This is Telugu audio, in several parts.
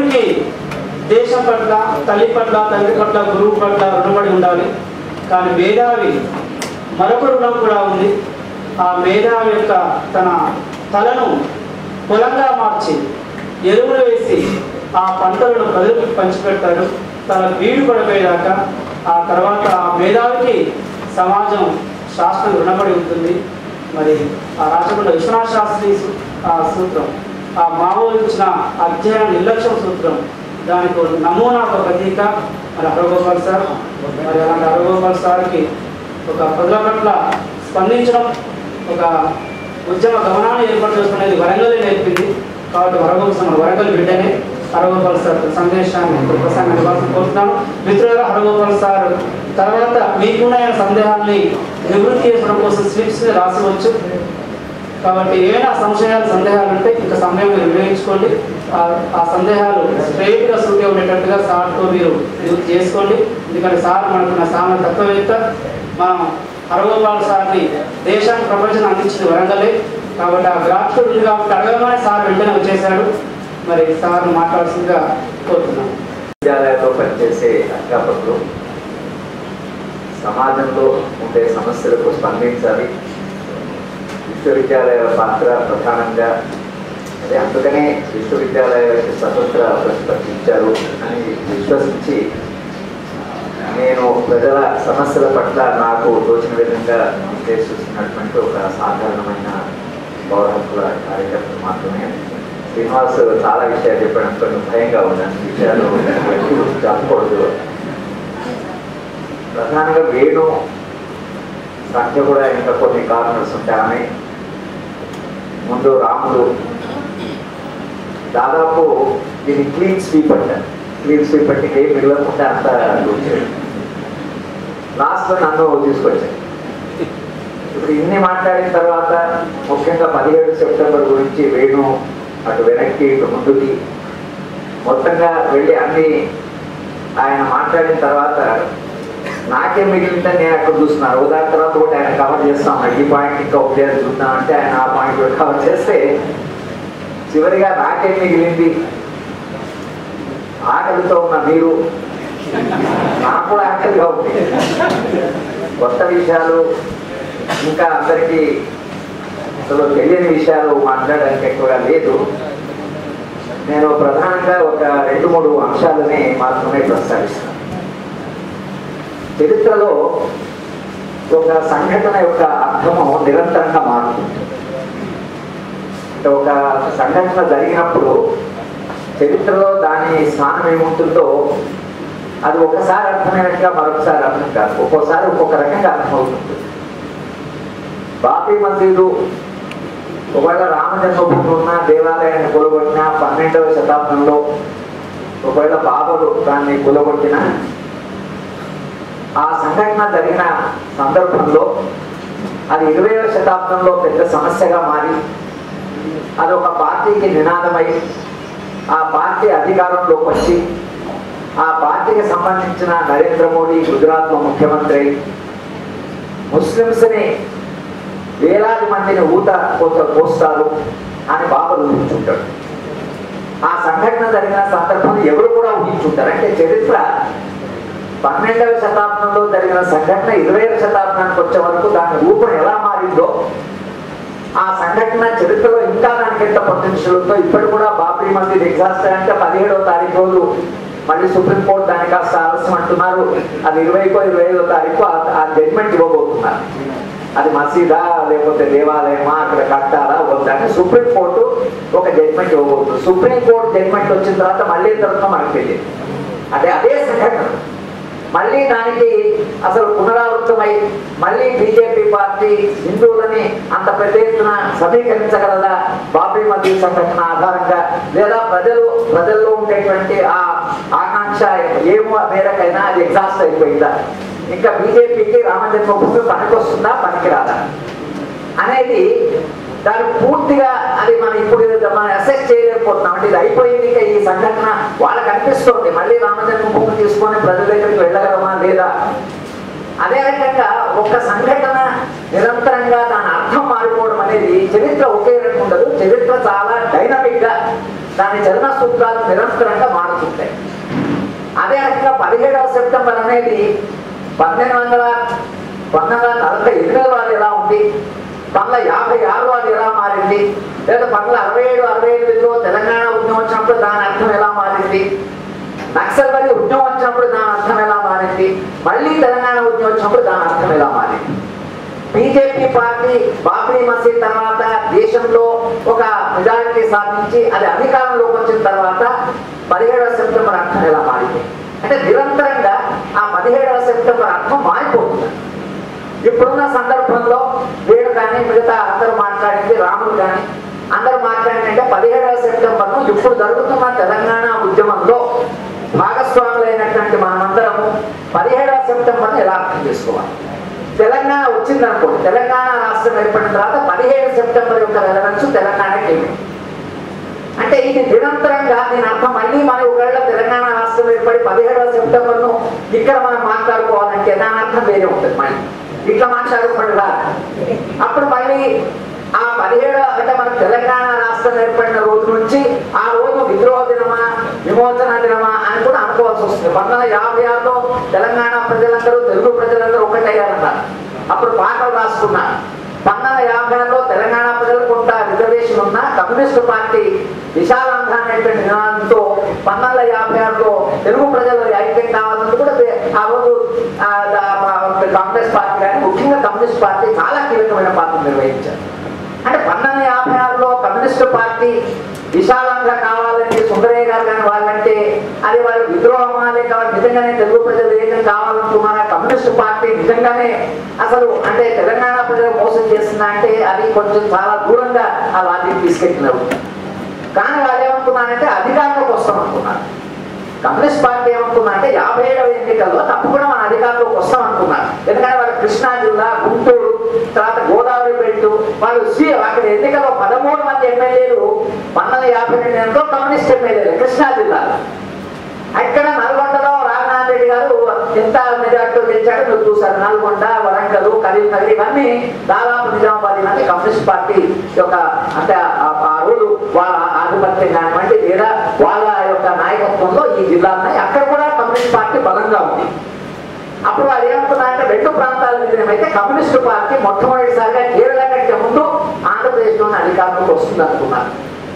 విద్యార్థునికి దేశం పట్ల తల్లి పట్ల తండ్రి పట్ల గురువు పట్ల రుణపడి ఉండాలి కానీ మేధావి మరొక రుణం కూడా ఉంది ఆ మేధావి యొక్క తన తలను పొలంగా మార్చి ఎరువులు వేసి ఆ పంటలను ప్రజలకు పంచిపెడతాడు తన వీడు పడిపోయేదాకా ఆ తర్వాత ఆ మేధావికి సమాజం శాస్త్రం రుణపడి ఉంటుంది మరి ఆ రాష్ట్రంలో విశ్వనాథ శాస్త్రి సు- ఆ సూత్రం ఆ మామూలు ఇచ్చిన అధ్యయన నిర్లక్ష్యం సూత్రం దానికి ఒక నమూనా ఒక ప్రతీక మరి హరగోపాల్ సార్ మరి అలాంటి హరగోపాల్ సార్కి ఒక ప్రజల పట్ల స్పందించడం ఒక ఉద్యమ గమనాన్ని ఏర్పాటు చేసుకునేది వరంగల్ నేర్పింది కాబట్టి వరంగల్ మన వరంగల్ బిడ్డనే హరగోపాల్ సార్ సందేశాన్ని ప్రసంగం ఇవ్వాల్సి కోరుతున్నాను మిత్రులుగా హరగోపాల్ సార్ తర్వాత మీకున్న సందేహాన్ని నివృత్తి చేసుకోవడం కోసం స్లిప్స్ రాసవచ్చు కాబట్టి ఏమైనా సంశయాలు సందేహాలు ఉంటే ఇంకా సమయం మీరు వినియోగించుకోండి ఆ- ఆ సందేహాలు స్ట్రైట్గా సూటి ఉండేటట్టుగా సార్తో మీరు నివృత్తి చేసుకోండి ఎందుకంటే సార్ మనకున్న సామాన్య తత్వవేత్త మనం అరగోపాల్ సార్ని దేశానికి ప్రపంచం అందించింది వరంగలే కాబట్టి ఆ గ్రాఫ్టుడు ఉంది కాబట్టి అడగగానే సార్ వెంటనే వచ్చేసాడు మరి సార్ మాట్లాడాల్సిందిగా కోరుతున్నాను విద్యాలయాల్లో పనిచేసే అధ్యాపకులు సమాజంలో ఉండే సమస్యలకు స్పందించాలి విశ్వవిద్యాలయాల పాత్ర ప్రధానంగా అదే అందుకనే విశ్వవిద్యాలయాలకు స్వతంత్ర ప్రతిష్ఠించారు అని విశ్వసించి నేను ప్రజల సమస్యల పట్ల నాకు తోచిన విధంగా ఉద్దేశిస్తున్నటువంటి ఒక సాధారణమైన పౌర హక్కుల కార్యకర్తలు మాత్రమే శ్రీనివాస్ చాలా విషయాలు చెప్పడం కొంచెం భయంగా ఉంది అన్ని విషయాలు ఎక్కువ చెప్పకూడదు ప్రధానంగా వేణు సంఖ్య కూడా ఇంకా కొన్ని కార్నర్స్ ఉంటాయని ముందు రాముడు దాదాపు దీన్ని క్లీన్ స్వీప్ అంటారు క్లీన్ స్వీప్ అంటే ఏం మిగలకుండా అంతా వచ్చాడు లాస్ట్లో నన్ను తీసుకొచ్చాడు ఇప్పుడు ఇన్ని మాట్లాడిన తర్వాత ముఖ్యంగా పదిహేడు సెప్టెంబర్ గురించి వేణు అటు వెనక్కి ఇటు ముందుకి మొత్తంగా వెళ్ళి అన్ని ఆయన మాట్లాడిన తర్వాత నాకేం మిగిలిందని నేను అక్కడ చూస్తున్నాను ఉదాహరణ తర్వాత కూడా ఆయన కవర్ చేస్తాం ఈ పాయింట్ ఇంకా ఒకటే చూద్దాం అంటే ఆయన ఆ పాయింట్ కూడా కవర్ చేస్తే చివరిగా నాకేం మిగిలింది ఆకలితో ఉన్న మీరు నాకు కూడా ఆకలిగా ఉంది కొత్త విషయాలు ఇంకా అందరికీ అసలు తెలియని విషయాలు మాట్లాడడానికి ఎక్కువగా లేదు నేను ప్రధానంగా ఒక రెండు మూడు అంశాలని మాత్రమే ప్రస్తావిస్తాను చరిత్రలో ఒక సంఘటన యొక్క అర్థము నిరంతరంగా మారుతుంది అంటే ఒక సంఘటన జరిగినప్పుడు చరిత్రలో దాని స్థానం ఏముంటుందో అది ఒకసారి అర్థమైనట్టుగా మరొకసారి అర్థం కాదు ఒక్కోసారి ఒక్కొక్క రకంగా అర్థమవుతుంది బాపీ మసీదు ఒకవేళ రామ జన్మభూమి ఉన్న దేవాలయాన్ని కూలగొట్టిన పన్నెండవ శతాబ్దంలో ఒకవేళ బాబరు దాన్ని కూలగొట్టిన ఆ సంఘటన జరిగిన సందర్భంలో అది ఇరవైవ శతాబ్దంలో పెద్ద సమస్యగా మారి అది ఒక పార్టీకి నినాదమై ఆ పార్టీ అధికారంలోకి వచ్చి ఆ పార్టీకి సంబంధించిన నరేంద్ర మోడీ గుజరాత్లో ముఖ్యమంత్రి ముస్లిమ్స్ని వేలాది మందిని ఊత కోత పోస్తారు అని బాబరు ఊహించుంటాడు ఆ సంఘటన జరిగిన సందర్భం ఎవరు కూడా ఊహించుంటారు అంటే చరిత్ర పన్నెండవ శతాబ్దంలో జరిగిన సంఘటన ఇరవైవ శతాబ్దానికి వచ్చే వరకు దాని రూపం ఎలా మారిందో ఆ సంఘటన చరిత్రలో ఇంకా దానికి ఎంత పొటెన్షియల్ ఉందో ఇప్పటి కూడా బాబ్రీ మసీద్ ఎగ్జాస్ట్ అంటే పదిహేడవ తారీఖు రోజు మళ్ళీ సుప్రీంకోర్టు దానికి కాస్త ఆలస్యం అంటున్నారు అది ఇరవైకో ఇరవై ఐదో తారీఖు ఆ- ఆ జడ్మెంట్ ఇవ్వబోతున్నారు అది మసీదా లేకపోతే దేవాలయమా అక్కడ కట్టాలా వద్దా అని సుప్రీంకోర్టు ఒక జడ్మెంట్ ఇవ్వబోతుంది సుప్రీంకోర్టు జడ్మెంట్ వచ్చిన తర్వాత మళ్ళీ తర్వాత మనకు తెలియదు అంటే అదే సంఘటన మళ్ళీ దానికి అసలు పునరావృతమై మళ్ళీ బీజేపీ పార్టీ హిందువులని అంత పెద్ద ఎత్తున సమీకరించగలదా బాబ్రీ మసీద్ సంఘటన ఆధారంగా లేదా ప్రజలు ప్రజల్లో ఉండేటువంటి ఆ ఆకాంక్ష ఏమో మేరకైనా అది ఎగ్జాస్ట్ అయిపోయిందా ఇంకా బీజేపీకి రామ జన్మభూమి పనికొస్తుందా పనికిరాదా అనేది దాని పూర్తిగా అది మనం ఇప్పుడు మనం అసెస్ చేయలేకపోతున్నాం అంటే ఇది అయిపోయింది ఇంకా ఈ సంఘటన వాళ్ళకి అనిపిస్తుంది మళ్ళీ రామజన్మభూమి తీసుకొని ప్రజల దగ్గరికి వెళ్ళగలమా లేదా అదే రకంగా ఒక సంఘటన నిరంతరంగా దాని అర్థం మారిపోవడం అనేది చరిత్ర ఒకే రకం ఉండదు చరిత్ర చాలా డైనమిక్ గా దాని చలన సూత్రాలు నిరంతరంగా మారుతుంటాయి అదే రకంగా పదిహేడవ సెప్టెంబర్ అనేది పన్నెండు వందల పంతొమ్మిది వందల నలభై ఎనిమిది వారు ఎలా ఉంది పంతొమ్మిది యాభై ఆరు వారు ఎలా మారింది లేదా పంతొమ్మిది అరవై ఏడు అరవై ఎనిమిదిలో తెలంగాణ ఉద్యమం వచ్చినప్పుడు దాని అర్థం ఎలా మారింది నక్సల్ బలి ఉద్యమం వచ్చినప్పుడు దాని అర్థం ఎలా మారింది మళ్ళీ తెలంగాణ ఉద్యమం వచ్చినప్పుడు దాని అర్థం ఎలా మారింది బీజేపీ పార్టీ బాబ్రీ మసీద్ తర్వాత దేశంలో ఒక మెజారిటీ సాధించి అది అధికారంలోకి వచ్చిన తర్వాత పదిహేడవ సెప్టెంబర్ అర్థం ఎలా మారింది అంటే నిరంతరంగా ఆ పదిహేడవ సెప్టెంబర్ అర్థం మారిపోతుంది ఇప్పుడున్న సందర్భంలో వీడు కానీ మిగతా అందరూ మాట్లాడింది రాములు కానీ అందరూ మాట్లాడిందంటే పదిహేడవ సెప్టెంబర్ను ఇప్పుడు జరుగుతున్న తెలంగాణ ఉద్యమంలో భాగస్వాములైనటువంటి మనమందరము పదిహేడవ సెప్టెంబర్ను ఎలా అర్థం చేసుకోవాలి తెలంగాణ వచ్చిందనుకోండి తెలంగాణ రాష్ట్రం ఏర్పడిన తర్వాత పదిహేడు సెప్టెంబర్ యొక్క రెలవెన్స్ తెలంగాణకి ఏమి అంటే ఇది నిరంతరంగా దీని అర్థం మళ్ళీ మన ఒకవేళ తెలంగాణ రాష్ట్రం ఏర్పడి పదిహేడవ సెప్టెంబర్ ను ఇక్కడ మనం మాట్లాడుకోవాలంటే దాని అర్థం వేరే ఉంటుంది మళ్ళీ ఇట్లా మాట్లాడుకోండి అప్పుడు మళ్ళీ ఆ పదిహేడు అంటే మన తెలంగాణ రాష్ట్రం ఏర్పడిన రోజు నుంచి ఆ రోజు విద్రోహ దినమా విమోచన దినమా అని కూడా అనుకోవాల్సి వస్తుంది పంతొమ్మిది వందల యాభై ఆరులో తెలంగాణ ప్రజలందరూ తెలుగు ప్రజలందరూ ఒకటయ్యారన్నారు అప్పుడు పాటలు రాసుకున్నారు పంతొమ్మిది వందల యాభై ఆరులో తెలంగాణ ప్రజలు కొంత రిజర్వేషన్ ఉన్న కమ్యూనిస్టు పార్టీ విశాలాంధ్ర అనేటువంటి నినాదంతో పంతొమ్మిది వందల యాభై ఆరులో తెలుగు ప్రజలు ఐక్యం కావాలని కూడా వే- ఆ రోజు ఆ, ద- మా- కాంగ్రెస్ పార్టీ కానీ ముఖ్యంగా కమ్యూనిస్ట్ పార్టీ చాలా కీలకమైన పాత్ర నిర్వహించారు అంటే పంతొమ్మిది వందల యాభై ఆరులో కమ్యూనిస్టు పార్టీ విశాలంగా కావాలని సుందరయ్య గారు కానీ వాళ్ళంటే అది వాళ్ళు విద్రోహమా లేక వాళ్ళు నిజంగానే తెలుగు ప్రజలు ఏదైనా కావాలనుకున్నారా కమ్యూనిస్టు పార్టీ నిజంగానే అసలు అంటే తెలంగాణ ప్రజలు మోసం చేస్తుందా అంటే అది కొంచెం చాలా దూరంగా ఆ లాజిక్ తీసుకెళ్ళినారు కానీ వాళ్ళు ఏమనుకున్నారంటే అధికారంలోకి వస్తాం అనుకున్నారు కమ్యూనిస్ట్ పార్టీ ఏమనుకున్నా అంటే యాభై ఏడవ ఎన్నికల్లో తప్పకుండా మన అధికారంలోకి వస్తాం అనుకున్నారు ఎందుకంటే వాళ్ళు కృష్ణా జిల్లా గుంటూరు తర్వాత గోదావరి బెల్ట్ వాళ్ళు స్వీ అక్కడ ఎన్నికల్లో పదమూడు మంది ఎమ్మెల్యేలు పంతొమ్మిది వందల యాభై రెండు ఎన్నికల్లో కమ్యూనిస్ట్ ఎమ్మెల్యేలు కృష్ణా జిల్లాలో అక్కడ నల్గొండలో రాఘనాథ్ రెడ్డి గారు ఎంత మెజార్టీ గెలిచాడో మీరు చూసారు నల్గొండ వరంగల్ కరీంనగర్ ఇవన్నీ దాదాపు నిజామాబాద్ ఇవన్నీ కమ్యూనిస్ట్ పార్టీ యొక్క అంటే ఆ- ఆ రోజు వాళ్ళ ఆధిపత్యం కానివ్వండి లేదా వాళ్ళ యొక్క నాయకత్వంలో ఈ జిల్లాలున్నాయి అక్కడ కూడా కమ్యూనిస్ట్ పార్టీ బలంగా ఉంది అప్పుడు వాళ్ళు ఏమనుకున్నారంటే రెండు ప్రాంతాల విజయమైతే కమ్యూనిస్ట్ పార్టీ మొట్టమొదటిసారిగా కేరళ కంటే ముందు ఆంధ్రప్రదేశ్లోని అధికారంలోకి వస్తుంది అనుకున్నారు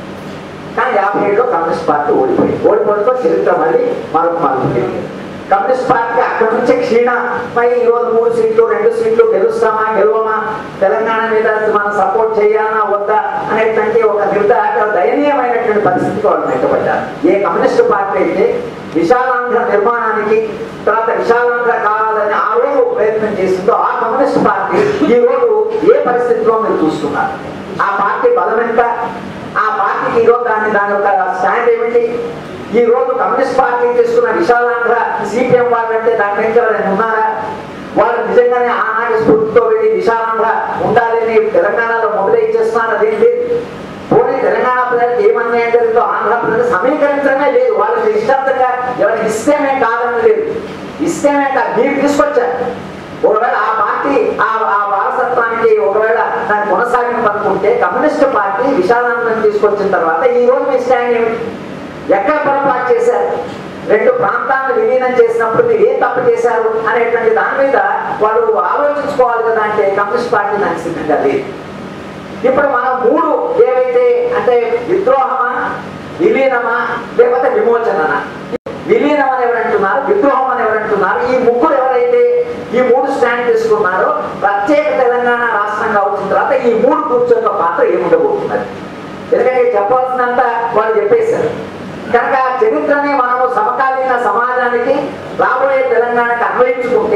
కానీ యాభై ఏడులో కమ్యూనిస్ట్ పార్టీ ఓడిపోయింది ఓడిపోవడంతో చరిత్ర మళ్ళీ మరొక మార్పు కమ్యూనిస్ట్ పార్టీ అక్కడ నుంచి క్షీణమై ఈరోజు మూడు సీట్లు రెండు సీట్లు గెలుస్తామా గెలవమా తెలంగాణ మీద మనం సపోర్ట్ చేయాలా వద్దా అనేటువంటి ఒక నిర్ధారణ దయనీయమైనటువంటి పరిస్థితికి వాళ్ళు నెట్టబడ్డారు ఏ కమ్యూనిస్ట్ పార్టీ అయితే విశాలాంధ్ర నిర్మాణానికి తర్వాత విశాలాంధ్ర కావాలని ఆ రోజు ప్రయత్నం చేసిందో ఆ కమ్యూనిస్ట్ పార్టీ ఈ రోజు ఏ పరిస్థితిలో మీరు చూస్తున్నారు ఆ పార్టీ బలం ఎంత ఆ పార్టీకి ఈరోజు దాన్ని దాని యొక్క స్టాండ్ ఏమిటి ఈ రోజు కమ్యూనిస్ట్ పార్టీ తీసుకున్న విశాలాంధ్ర సిపిఎం వాళ్ళంటే దాని వెంట ఎవరైనా ఉన్నారా వాళ్ళు నిజంగానే ఆనాటి స్ఫూర్తితో వెళ్ళి విశాలాంధ్ర ఉండాలని తెలంగాణలో మొబిలైజ్ చేస్తున్నారు అదేంటి పోనీ తెలంగాణ ప్రజలకు ఏమన్యాయం జరిగిందో ఆంధ్ర ప్రజలు సమీకరించడమే లేదు వాళ్ళకి ఇష్టాంతంగా ఎవరికి ఇష్టమే కాదని లేదు ఇష్టమే కాదు మీరు తీసుకొచ్చారు ఒకవేళ ఆ పార్టీ ఆ ఆ వారసత్వానికి ఒకవేళ దాన్ని కొనసాగింపు అనుకుంటే కమ్యూనిస్ట్ పార్టీ విశాలాంధ్రం తీసుకొచ్చిన తర్వాత ఈ రోజు మీ స్టాండ్ ఏమిటి ఎక్కడ పొరపాటు చేశారు రెండు ప్రాంతాలను విలీనం చేసినప్పుడు మీరు ఏం తప్పు చేశారు అనేటువంటి దాని మీద వాళ్ళు ఆలోచించుకోవాలి కదా అంటే కమ్యూనిస్ట్ పార్టీ దానికి సిద్ధంగా లేదు ఇప్పుడు మనం మూడు ఏవైతే అంటే విద్రోహమా విలీనమా లేకపోతే విమోచననా విలీనం అని ఎవరంటున్నారు విద్రోహం అని ఎవరంటున్నారు ఈ ముగ్గురు ఎవరైతే ఈ మూడు స్టాండ్ తీసుకున్నారో ప్రత్యేక తెలంగాణ రాష్ట్రంగా వచ్చిన తర్వాత ఈ మూడు కూర్చొని పాత్ర ఏముండబోతున్నది ఎందుకంటే చెప్పాల్సినంత వాళ్ళు చెప్పేశారు కనుక ఆ చరిత్రని మనము సమకాలీన సమాజానికి రాబోయే తెలంగాణకి అన్వయించుకుంటే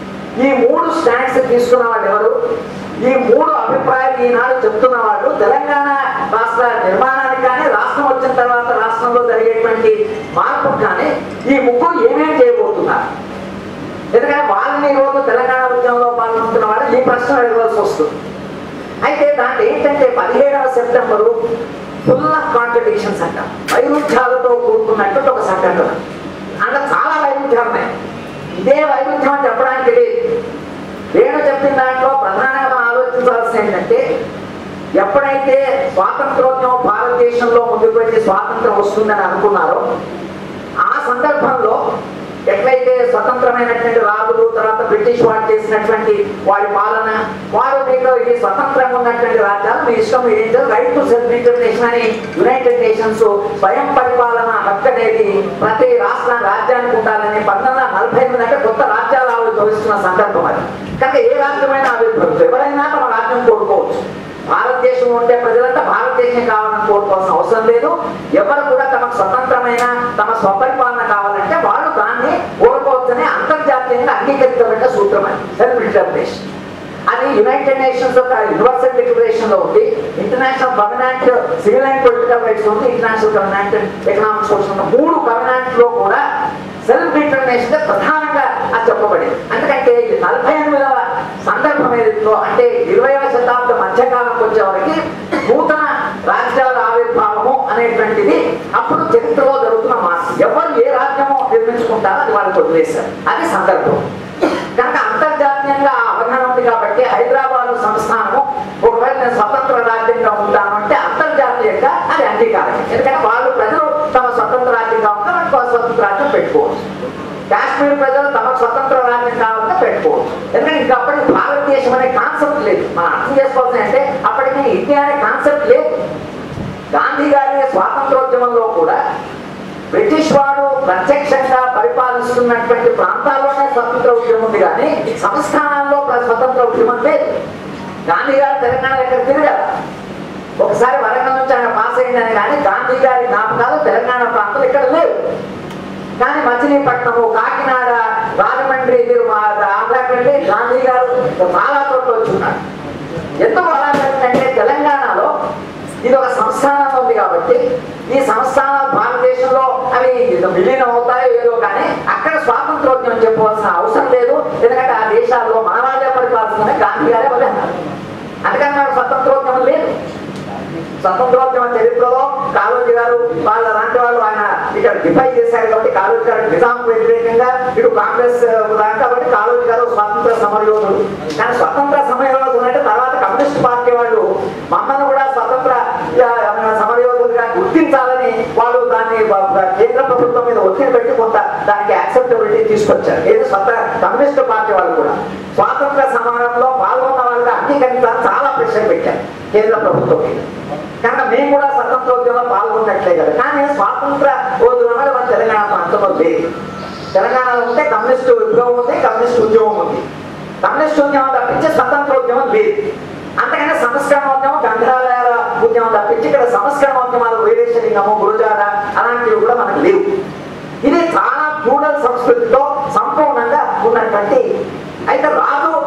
ఈ మూడు స్టాండ్స్ తీసుకున్న వాళ్ళు ఎవరు ఈ మూడు అభిప్రాయాలు ఈనాడు చెప్తున్న వాళ్ళు తెలంగాణ రాష్ట్ర నిర్మాణానికి కానీ రాష్ట్రం వచ్చిన తర్వాత రాష్ట్రంలో జరిగేటువంటి మార్పు కానీ ఈ ముగ్గురు ఏమేమి చేయబోతున్నారు ఎందుకంటే వాళ్ళని ఈరోజు తెలంగాణ ఉద్యమంలో పాల్గొంటున్న వాళ్ళు ఈ ప్రశ్న అడగవలసి వస్తుంది అయితే దాంట్లో ఏంటంటే పదిహేడవ సెప్టెంబరు ఫుల్ ఆఫ్ కాంట్రడిక్షన్స్ అంట వైరుధ్యాలతో కూడుకున్నట్టు ఒక సంఘటన అందులో చాలా వైరుధ్యాలు ఉన్నాయి ఇదే వైరుధ్యం అని చెప్పడానికి లేదు వేణు చెప్పిన దాంట్లో ప్రధానంగా మనం ఆలోచించాల్సింది ఏంటంటే ఎప్పుడైతే స్వాతంత్రోద్యమం భారతదేశంలో ముందుకు వెళ్ళి స్వాతంత్రం వస్తుందని అనుకున్నారో ఆ సందర్భంలో ఎట్లయితే స్వతంత్రమైనటువంటి రాజులు తర్వాత బ్రిటిష్ వారు చేసినటువంటి వారి పాలన వారు మీకు ఇది స్వతంత్రంగా ఉన్నటువంటి రాజ్యాలు మీ ఇష్టం ఏంటో రైట్ టు సెల్ఫ్ డిటర్మినేషన్ అని యునైటెడ్ నేషన్స్ స్వయం పరిపాలన హక్కు అనేది ప్రతి రాష్ట్ర రాజ్యానికి ఉండాలని పంతొమ్మిది వందల నలభై ఎనిమిది అంటే కొత్త రాజ్యాలు ఆవిర్భవిస్తున్న సందర్భం అది కనుక ఏ రాజ్యమైనా ఆవిర్భవిస్తుంది ఎవరైనా తమ రాజ్యం కోరుకోవచ్చు భారతదేశం ఉండే ప్రజలంతా భారతదేశం కావాలని కోరుకోవాల్సిన అవసరం లేదు ఎవరు కూడా తమకు స్వతంత్రమైన తమ స్వపరిపాలన కావాలంటే వాళ్ళు దాన్ని కోరుకోవచ్చనే అంతర్జాతీయంగా అంగీకరించబడిన సూత్రం అది సెల్ఫ్ డిటర్మినేషన్ అది యునైటెడ్ నేషన్స్ యొక్క యూనివర్సల్ డిక్లరేషన్ లో ఉంది international covenant civil and political rights ఉంది ఇంటర్నేషనల్ కవెనాంట్ ఎకనామిక్ సోషల్ మూడు కవెనాంట్ లో కూడా సెల్ఫ్ డిటర్మినేషన్ ప్రధానంగా అది చెప్పబడింది ఎందుకంటే ఇది నలభై ఎనిమిదవ సందర్భం ఏదో అంటే ఇరవైవ శతాబ్దం మధ్యకాలంకి వచ్చేవరకు నూతన రాజ్యాల ఆవిర్భావము అనేటువంటిది అప్పుడు చరిత్రలో జరుగుతున్న మార్పు ఎవరు ఏ రాజ్యమో నిర్మించుకుంటారో అది వాళ్ళకి వదిలేశారు అది సందర్భం కనుక అంతర్జాతీయంగా ఆ అవగాహన ఉంది కాబట్టి హైదరాబాద్ సంస్థానము ఒకవేళ నేను స్వతంత్ర రాజ్యంగా ఉంటాను అంటే అంతర్జాతీయంగా అది అంగీకారం ఎందుకంటే వాళ్ళు ప్రజలు తమ స్వతంత్ర రాజ్యంగా ఉంటే మనకు స్వతంత్ర రాజ్యం పెట్టుకోవచ్చు కాశ్మీర్ ప్రజలు తమకు స్వతంత్ర రాజ్యం కావాలంటే పెట్టుకోవచ్చు ఎందుకంటే ఇంకా అప్పటికి భారతదేశం అనే కాన్సెప్ట్ లేదు మనం అర్థం చేసుకోవాల్సింది అంటే అప్పటికి ఇండియా అనే కాన్సెప్ట్ లేదు గాంధీ గారి స్వాతంత్రోద్యమంలో కూడా బ్రిటిష్ వాడు ప్రత్యక్షంగా పరిపాలిస్తున్నటువంటి ప్రాంతాల్లోనే స్వతంత్ర ఉద్యమం ఉంది కానీ సంస్థానాల్లో ప్ర- స్వతంత్ర ఉద్యమం లేదు గాంధీ గారు తెలంగాణ ఎక్కడ తిరిగారు ఒకసారి వరంగల్ నుంచి ఆయన పాస్ అయిందని కానీ గాంధీ గారి జ్ఞాపకాలు తెలంగాణ ప్రాంతాలు ఇక్కడ లేవు కానీ మచిలీపట్నము కాకినాడ రాజమండ్రి మీరు మా ఆంధ్రాకి వెళ్ళి గాంధీ గారు చాలా చోట్ల వచ్చున్నారు ఎందుకు అలా జరిగిందంటే తెలంగాణలో ఇది ఒక సంస్థానం ఉంది కాబట్టి ఈ సంస్థానాలు భారతదేశంలో అవి విలీనం అవుతాయో ఏదో కానీ అక్కడ స్వాతంత్రోద్యమం చెప్పవలసిన అవసరం లేదు ఎందుకంటే ఆ దేశాల్లో మనవాళ్ళే పరిపాలిస్తున్నాయి గాంధీ గారే వదిలేన్నారు అందుకని నాకు స్వతంత్రోద్యమం లేదు స్వతంత్రోద్యమ చరిత్రలో కాళోజీ గారు వాళ్ళ లాంటి వాళ్ళు ఆయన ఇక్కడ డిఫై చేశారు కాబట్టి కాళోజీ గారు నిజాంకు వ్యతిరేకంగా ఇటు కాంగ్రెస్ దాకా కాబట్టి కాళోజీ గారు స్వాతంత్ర సమరయోధుడు కానీ స్వతంత్ర సమరయోధుడు అంటే తర్వాత కమ్యూనిస్ట్ పార్టీ వాళ్ళు మమ్మల్ని కూడా స్వతంత్ర ఆ, సమరయోధులుగా గుర్తించాలని వాళ్ళు దాన్ని బ- బ- కేంద్ర ప్రభుత్వం మీద ఒత్తిడి పెట్టి కొంత దానికి యాక్సెప్టబిలిటీ తీసుకొచ్చారు ఏది స్వతంత్ర కమ్యూనిస్ట్ పార్టీ వాళ్ళు కూడా స్వాతంత్ర సమరంలో పాల్గొన్న వాళ్ళకి అంగీకరించాలని చాలా ప్రెషర్ పెట్టారు కేంద్ర ప్రభుత్వం మీద కనుక మేము కూడా స్వతంత్రోద్యమంలో పాల్గొన్నట్లే కదా కానీ స్వాతంత్ర రోజుల వల్ల మన తెలంగాణ ప్రాంతంలో లేదు తెలంగాణలో ఉంటే కమ్యూనిస్ట్ విప్లవం ఉంది కమ్యూనిస్ట్ ఉద్యమం ఉంది కమ్యూనిస్ట్ ఉద్యమం తప్పించి స్వతంత్రోద్యమం లేదు అంతకనే సంస్కరణోద్యమం గ్రంథాలయాల ఉద్యమం తప్పించి ఇక్కడ సంస్కరణోద్యమాలు వీరేశలింగము గురుజాడ అలాంటివి కూడా మనకు లేవు ఇది చాలా ఫ్యూడల్ సంస్కృతితో సంపూర్ణంగా ఉన్నటువంటి అయితే రాజు